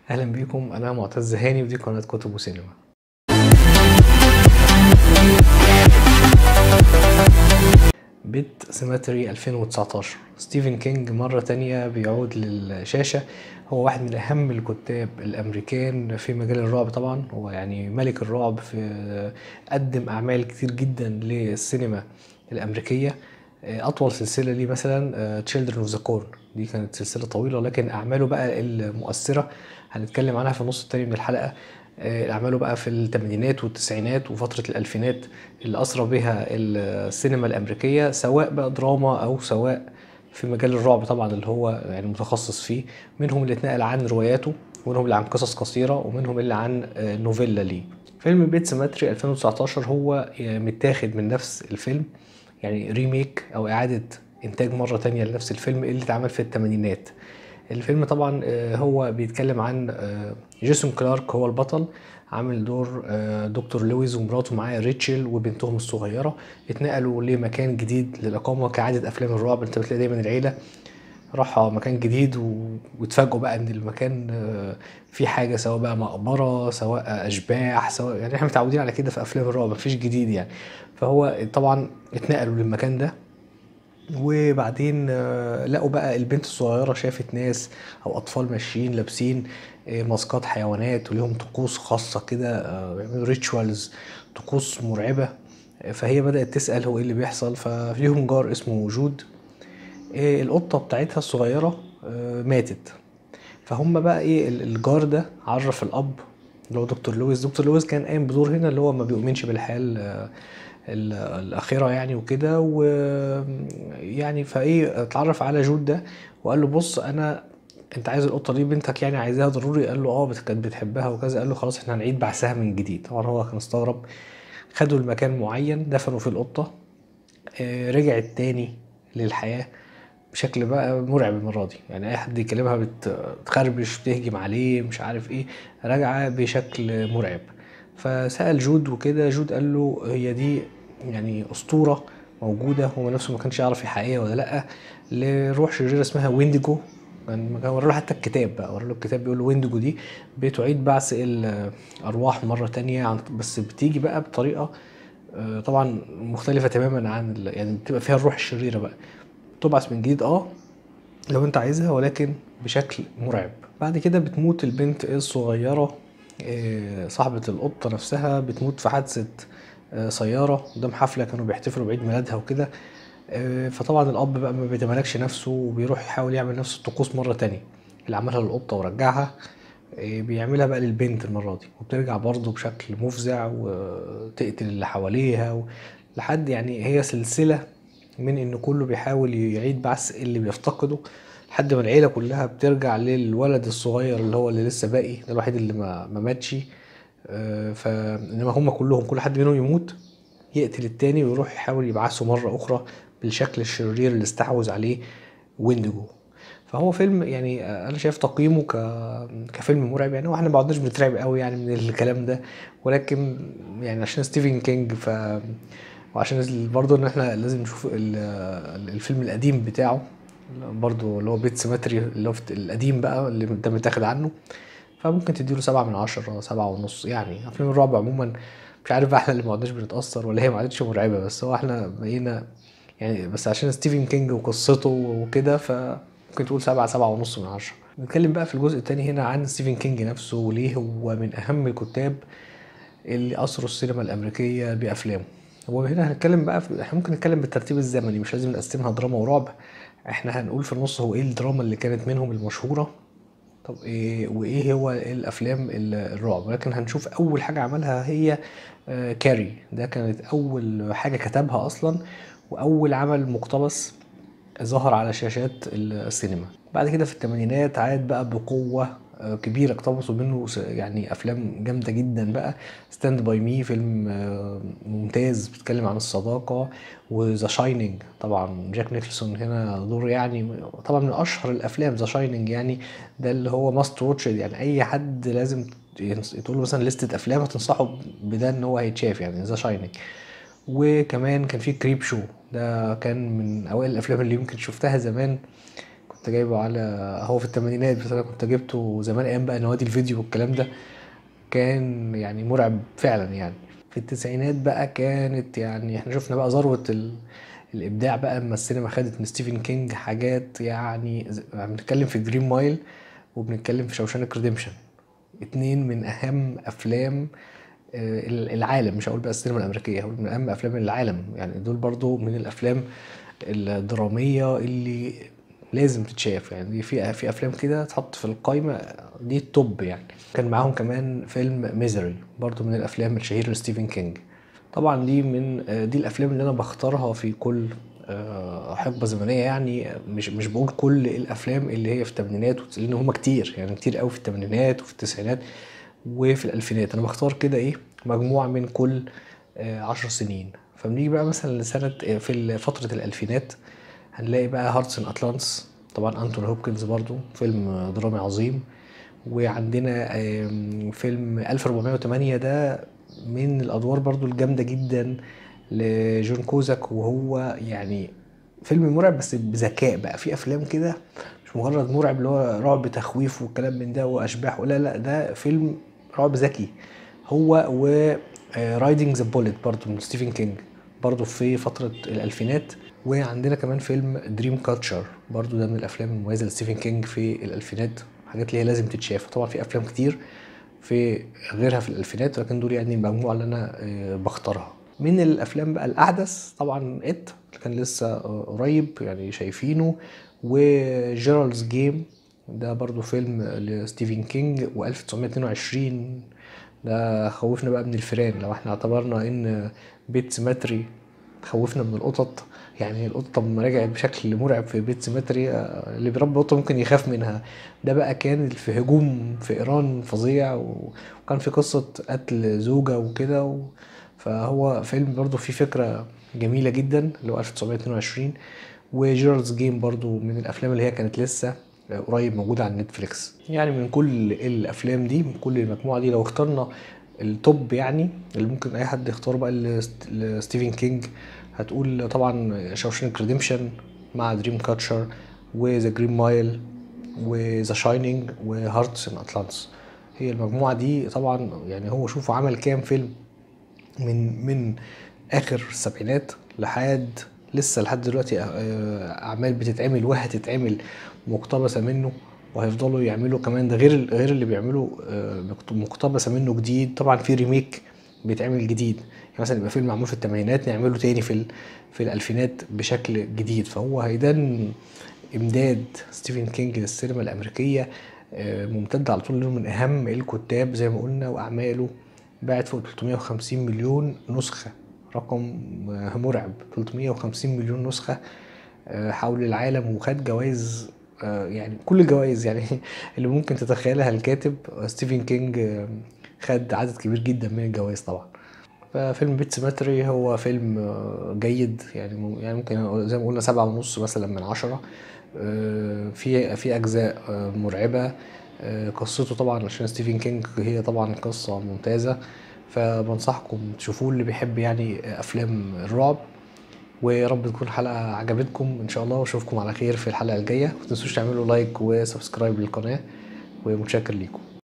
اهلا بيكم انا معتز هاني ودي قناه كتب وسينما بيت سيماتري 2019 ستيفن كينج مرة تانية بيعود للشاشة هو واحد من أهم الكتاب الأمريكان في مجال الرعب طبعا هو يعني ملك الرعب في قدم أعمال كتير جدا للسينما الأمريكية أطول سلسلة ليه مثلا Children of the Corn دي كانت سلسلة طويلة ولكن أعماله بقى المؤثرة هنتكلم عنها في النص التاني من الحلقة أعماله بقى في الثمانينات والتسعينات وفترة الألفينات اللي أسرى بها السينما الأمريكية سواء بقى دراما أو سواء في مجال الرعب طبعا اللي هو يعني متخصص فيه منهم اللي اتنقل عن رواياته ومنهم اللي عن قصص قصيرة ومنهم اللي عن نوفيلا ليه فيلم بيت سيماتري 2019 هو متاخد من نفس الفيلم يعني ريميك أو إعادة إنتاج مرة تانية لنفس الفيلم اللي اتعمل في الثمانينات الفيلم طبعا هو بيتكلم عن جيسون كلارك هو البطل عامل دور دكتور لويز ومراته معاه ريتشل وبنتهم الصغيره اتنقلوا لمكان جديد للاقامه كعاده افلام الرعب انت بتلاقي دايما العيله راحوا مكان جديد واتفاجئوا بقى ان المكان فيه حاجه سواء بقى مقبره سواء اشباح سواء يعني احنا متعودين على كده في افلام الرعب مفيش جديد يعني فهو طبعا اتنقلوا للمكان ده وبعدين لقوا بقى البنت الصغيره شافت ناس او اطفال ماشيين لابسين ماسكات حيوانات وليهم طقوس خاصه كده بيعملوا ريتشوالز طقوس مرعبه فهي بدات تسال هو ايه اللي بيحصل ففيهم جار اسمه جود القطه بتاعتها الصغيره ماتت فهم بقى ايه الجار ده عرف الاب اللي هو دكتور لويس دكتور لويس كان قايم بدور هنا اللي هو ما بيؤمنش بالحياه الاخيره يعني وكده ويعني فايه اتعرف على جود ده وقال له بص انا انت عايز القطه دي بنتك يعني عايزاها ضروري قال له اه كانت بتحبها وكذا قال له خلاص احنا هنعيد بعثها من جديد طبعا هو كان استغرب خدوا المكان معين دفنوا فيه القطه اه رجعت تاني للحياه بشكل بقى مرعب المره دي يعني اي حد يكلمها بتخربش بتهجم عليه مش عارف ايه راجعه بشكل مرعب فسال جود وكده جود قال له هي دي يعني اسطوره موجوده هو نفسه ما كانش يعرف هي حقيقيه ولا لا لروح شريره اسمها وينديجو كان ورا له حتى الكتاب بقى ورا له الكتاب بيقول له وينديجو دي بتعيد بعث الارواح مره تانية بس بتيجي بقى بطريقه طبعا مختلفه تماما عن يعني بتبقى فيها الروح الشريره بقى تبعث من جديد اه لو انت عايزها ولكن بشكل مرعب بعد كده بتموت البنت الصغيره صاحبة القطة نفسها بتموت في حادثة سيارة قدام حفلة كانوا بيحتفلوا بعيد ميلادها وكده فطبعا الأب بقى ما بيتملكش نفسه وبيروح يحاول يعمل نفس الطقوس مرة تانية اللي عملها للقطة ورجعها بيعملها بقى للبنت المرة دي وبترجع برضه بشكل مفزع وتقتل اللي حواليها و... لحد يعني هي سلسلة من إن كله بيحاول يعيد بعث اللي بيفتقده لحد ما العيله كلها بترجع للولد الصغير اللي هو اللي لسه باقي ده الوحيد اللي ما, ما ماتش آه فانما هم كلهم كل حد منهم يموت يقتل التاني ويروح يحاول يبعثه مره اخرى بالشكل الشرير اللي استحوذ عليه ويندجو فهو فيلم يعني انا شايف تقييمه ك... كفيلم مرعب يعني واحنا ما عدناش بنترعب قوي يعني من الكلام ده ولكن يعني عشان ستيفن كينج ف وعشان برضه ان احنا لازم نشوف الفيلم القديم بتاعه برضو اللي هو بيت سيمتري اللي هو القديم بقى اللي ده متاخد عنه فممكن تديله سبعة من عشرة سبعة ونص يعني أفلام الرعب عموما مش عارف بقى احنا اللي معدناش بنتأثر ولا هي ما عادتش مرعبة بس هو احنا بقينا يعني بس عشان ستيفن كينج وقصته وكده فممكن تقول سبعة سبعة ونص من عشرة نتكلم بقى في الجزء التاني هنا عن ستيفن كينج نفسه وليه هو من أهم الكتاب اللي أثروا السينما الأمريكية بأفلامه هو هنا هنتكلم بقى في... احنا ممكن نتكلم بالترتيب الزمني مش لازم نقسمها دراما ورعب احنا هنقول في النص هو ايه الدراما اللي كانت منهم المشهوره طب ايه وايه هو الافلام الرعب ولكن هنشوف اول حاجه عملها هي آه كاري ده كانت اول حاجه كتبها اصلا واول عمل مقتبس ظهر على شاشات السينما بعد كده في الثمانينات عاد بقى بقوه كبيره اقتبسوا منه يعني افلام جامده جدا بقى ستاند باي مي فيلم ممتاز بيتكلم عن الصداقه وذا شايننج طبعا جاك نيكلسون هنا دور يعني طبعا من اشهر الافلام ذا شايننج يعني ده اللي هو ماست واتش يعني اي حد لازم تقول له مثلا لستة افلام هتنصحه بده ان هو هيتشاف يعني ذا شايننج وكمان كان في كريب شو ده كان من اوائل الافلام اللي يمكن شفتها زمان كنت كنت جايبه على هو في التمانينات بس انا كنت جبته زمان ايام بقى نوادي الفيديو والكلام ده كان يعني مرعب فعلا يعني في التسعينات بقى كانت يعني احنا شفنا بقى ذروة ال... الابداع بقى اما السينما خدت من ستيفن كينج حاجات يعني ز- بنتكلم في جرين مايل وبنتكلم في شوشانك ريديمشن اتنين من اهم افلام آه، العالم مش هقول بقى السينما الامريكيه هقول من اهم افلام العالم يعني دول برضو من الافلام الدراميه اللي لازم تتشاف يعني دي في في افلام كده تحط في القايمه دي التوب يعني كان معاهم كمان فيلم ميزري برضو من الافلام الشهيره لستيفن كينج طبعا دي من آه، دي الافلام اللي انا بختارها في كل آه، حقبه زمنيه يعني مش مش بقول كل الافلام اللي هي في الثمانينات والت- لان هم كتير يعني كتير قوي في الثمانينات وفي التسعينات وفي الالفينات انا بختار كده ايه مجموعه من كل آه، عشر سنين فبنيجي بقى مثلا لسنه آه، في فتره الالفينات هنلاقي بقى هارتس ان اتلانس طبعا انتون هوبكنز برضو فيلم آه، درامي عظيم وعندنا آم، فيلم 1408 ده من الادوار برضو الجامده جدا لجون كوزاك وهو يعني فيلم مرعب بس بذكاء بقى في افلام كده مش مجرد مرعب اللي هو رعب تخويف والكلام من ده واشباح لا لا ده فيلم رعب ذكي هو و رايدنج ذا بوليت برضو من ستيفن كينج برضو في فترة الألفينات وعندنا كمان فيلم دريم كاتشر برضو ده من الأفلام المميزة لستيفن كينج في الألفينات حاجات اللي هي لازم تتشاف طبعا في أفلام كتير في غيرها في الألفينات ولكن دول يعني المجموعة اللي أنا آه، بختارها من الأفلام بقى الأحدث طبعا إت اللي كان لسه آه، قريب يعني شايفينه وجيرالدز جيم ده برضو فيلم لستيفن كينج و1922 ده خوفنا بقى من الفيران لو احنا اعتبرنا ان بيت سيمتري خوفنا من القطط يعني القطة لما رجعت بشكل مرعب في بيت سيمتري آه، اللي بيربي قطة ممكن يخاف منها ده بقى كان في هجوم في إيران فظيع و- وكان في قصة قتل زوجة وكده و... فهو فيلم برضو فيه فكرة جميلة جدا اللي هو 1922 وجيرالدز جيم برضو من الأفلام اللي هي كانت لسه قريب موجودة على نتفليكس يعني من كل الأفلام دي من كل المجموعة دي لو اخترنا التوب يعني اللي ممكن أي حد يختار بقى لست- لستيفن كينج هتقول طبعا شاوشانك ريديمشن مع دريم كاتشر وذا جرين مايل وذا شاينينج وهارتس ان اتلانتس هي المجموعة دي طبعا يعني هو شوفوا عمل كام فيلم من من اخر السبعينات لحد لسه لحد دلوقتي آه، اعمال بتتعمل وهتتعمل مقتبسه منه وهيفضلوا يعملوا كمان ده غير غير اللي بيعملوا آه، مقتبسه منه جديد طبعا في ريميك بيتعمل جديد يعني مثلا يبقى فيلم معمول في الثمانينات نعمله تاني في ال- في الالفينات بشكل جديد فهو هيدان امداد ستيفن كينج للسينما الامريكيه آه، ممتد على طول لانه من اهم الكتاب زي ما قلنا واعماله باعت فوق 350 مليون نسخه رقم آه، مرعب 350 مليون نسخه آه، حول العالم وخد جوائز آه، يعني كل الجوائز يعني اللي ممكن تتخيلها الكاتب آه، ستيفن كينج آه، خد عدد كبير جدا من الجوائز طبعا ففيلم بيت سيمتري هو فيلم آه، جيد يعني مم- يعني ممكن زي ما قلنا سبعة ونص مثلا من عشرة آه، في في أجزاء آه، مرعبة آه، قصته طبعا عشان ستيفن كينج هي طبعا قصة ممتازة فبنصحكم تشوفوه اللي بيحب يعني أفلام الرعب ويا رب تكون الحلقة عجبتكم إن شاء الله وأشوفكم على خير في الحلقة الجاية متنسوش تعملوا لايك وسبسكرايب للقناة ومتشكر ليكم